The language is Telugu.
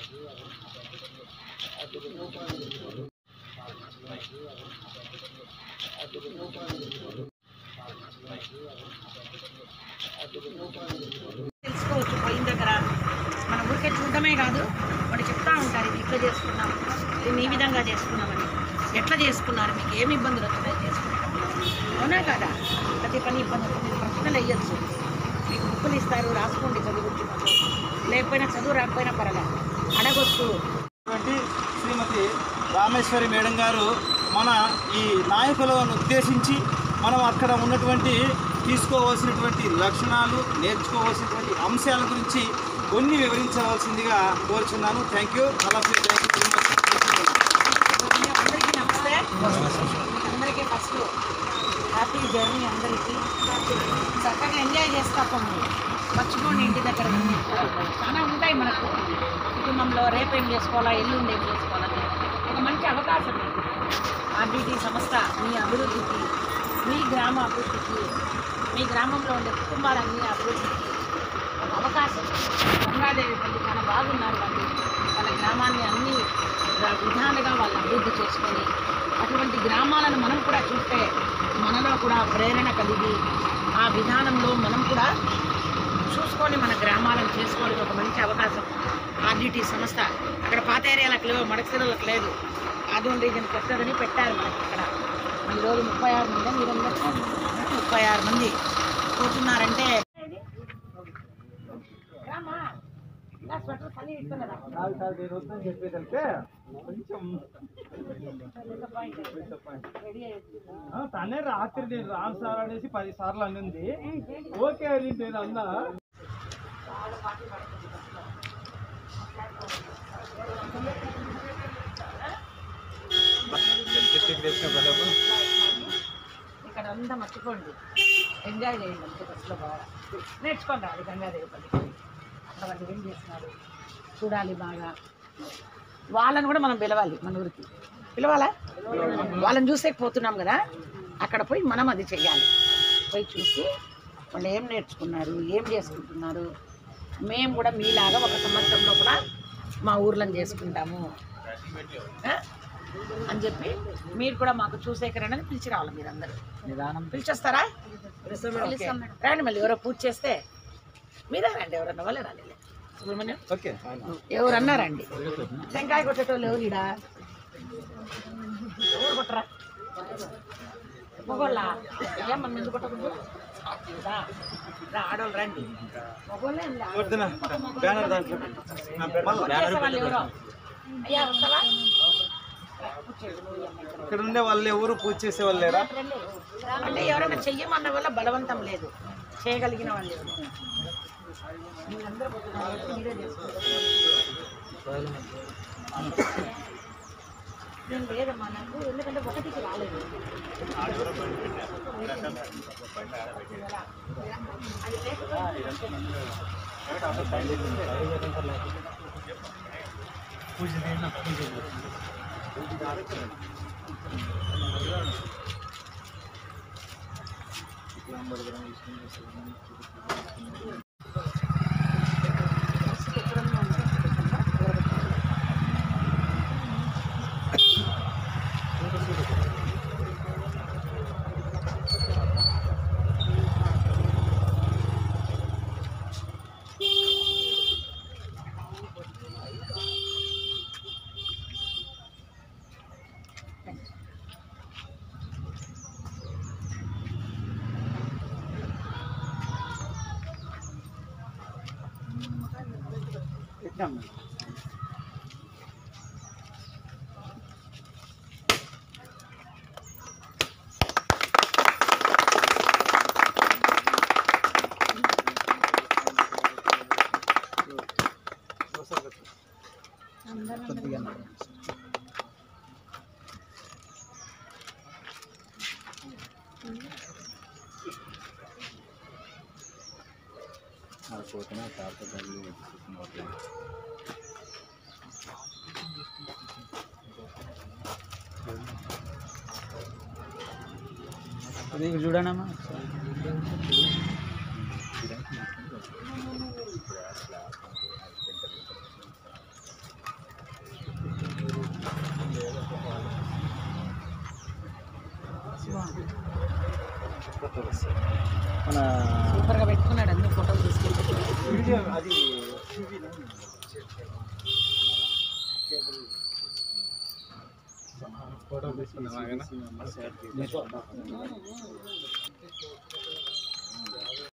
తెలుసుకోవచ్చు పోయిన దగ్గర మన ఊరికే చూడటమే కాదు వాడు చెప్తా ఉంటారు ఇది ఇట్లా చేసుకున్నాం దీన్ని ఈ విధంగా చేసుకున్నామని ఎట్లా చేసుకున్నారు మీకు ఏమి ఇబ్బందులు వస్తున్నాయి చేసుకునేటప్పుడు అవునా కదా ప్రతి పని ఇబ్బంది వస్తుంది ప్రశ్నలు వేయచ్చు మీకు బుక్కులు ఇస్తారు రాసుకోండి చదువుకుంటున్నప్పుడు లేకపోయినా చదువు రాకపోయినా పర్వాలేదు అడగొచ్చు కాబట్టి శ్రీమతి రామేశ్వరి మేడం గారు మన ఈ నాయకులను ఉద్దేశించి మనం అక్కడ ఉన్నటువంటి తీసుకోవాల్సినటువంటి లక్షణాలు నేర్చుకోవాల్సినటువంటి అంశాల గురించి కొన్ని వివరించవలసిందిగా కోరుచున్నాను thank you all of you thank you very much అందరికీ నమస్తే అందరికీ ఫస్ట్ హ్యాపీ జర్నీ అందరికీ చక్కగా ఎంజాయ్ చేస్తాము మర్చిపోండి ఇంటి దగ్గర ఉంది. చాలా ఉంటాయి మనకు కుటుంబంలో రేపేం చేసుకోవాలా ఎల్లుండి ఏం చేసుకోవాలా ఒక మంచి అవకాశం మీకు ఆర్డీటీ సంస్థ మీ అభివృద్ధికి మీ గ్రామ అభివృద్ధికి మీ గ్రామంలో ఉండే కుటుంబాలన్నీ అభివృద్ధికి ఒక అవకాశం గంగాదేవి పల్లి చాలా బాగున్నారు వాళ్ళు వాళ్ళ గ్రామాన్ని అన్ని ర- విధాలుగా వాళ్ళు అభివృద్ధి చేసుకొని అటువంటి గ్రామాలను మనం కూడా చూస్తే మనలో కూడా ప్రేరణ కలిగి ఆ విధానంలో మనం కూడా చూసుకొని మన గ్రామాలను చేసుకోవడానికి ఒక మంచి అవకాశం ఆర్డిటి సంస్థ అక్కడ పాత ఏరియాలకు లేవు మడకసిరలకు లేదు ఆదోన్ రీజన్ కొత్తదని పెట్టారు మనకి ఇక్కడ ఈరోజు ముప్పై ఆరు మంది మీరందరూ ముప్పై ఆరు మంది పోతున్నారంటే రామా ఇలా స్వెటర్ పని ఇస్తున్నదా చెప్పేదంటే కొంచెం రెడీ అయ్యి ఆ, తనే రాత్రి నేను రాను సార్ అనేసి పది సార్లు అనింది ఓకే అని నేను అన్నా ఇక్కడ అంతా మర్చిపోండి ఎంజాయ్ చేయండి అంతే బస్సులో బాగా నేర్చుకోండి అది గంగాదేవి పల్లి అక్కడ వాళ్ళు ఏం చేస్తున్నారు చూడాలి బాగా వాళ్ళని కూడా మనం పిలవాలి మన ఊరికి పిలవాలా వాళ్ళని చూసే పోతున్నాం కదా అక్కడ పోయి మనం అది చెయ్యాలి పోయి చూసి వాళ్ళు ఏం నేర్చుకున్నారు ఏం చేసుకుంటున్నారు మేము కూడా మీలాగా ఒక సంవత్సరంలో కూడా మా ఊర్లను చేసుకుంటాము ఆ? అని చెప్పి మీరు కూడా మాకు చూసేకరండి పిలిచి రావాలి మీరందరూ నిదానం పిలిచేస్తారా ఓకే. రండి మళ్ళీ ఎవరో పూజ చేస్తే మీరే రండి ఎవరన్నా వాళ్ళే రాలేదు సుబ్రహ్మణ్యం ఓకే ఎవరన్నా రండి టెంకాయ కొట్టేటోళ్ళు ఎవరు ఈడ ఎవరు కొట్టరా మొగోళ్ళ ఏం మనం ఎందుకు కొట్టకూడదు రా, రా, ఆడోళ్ళు రండి మొగోళ్ళే ఇలా. వద్దున బ్యానర్ దాంట్లో చేసే వాళ్ళు ఎవరో అయ్యా వస్తావా రా, కూర్చోండి, నువ్వు ఈ అమ్మాయి ఇక్కడ. ఇక్కడ ఉండే వాళ్ళు ఎవరు పూజ చేసే వాళ్ళు లేరా అంటే ఎవరైనా చెయ్యమన్న వల్ల బలవంతం లేదు చేయగలిగిన వాళ్ళు ఎవరు మీరందరూ పోతున్నారు కాబట్టి మీరే చేసుకుంటారు నేను లేదమ్మా నాకు ఎందుకంటే ఒకటికి రాలేదు అది లేకపోతే ఎక్కడన్నా ఉంటే ఇది చూడనమ్మా మన సూపర్గా పెట్టుకున్నాడు అన్ని ఫోటోలు తీసుకెళ్ళి వీడియో అది ఫోటో తీసుకున్నాం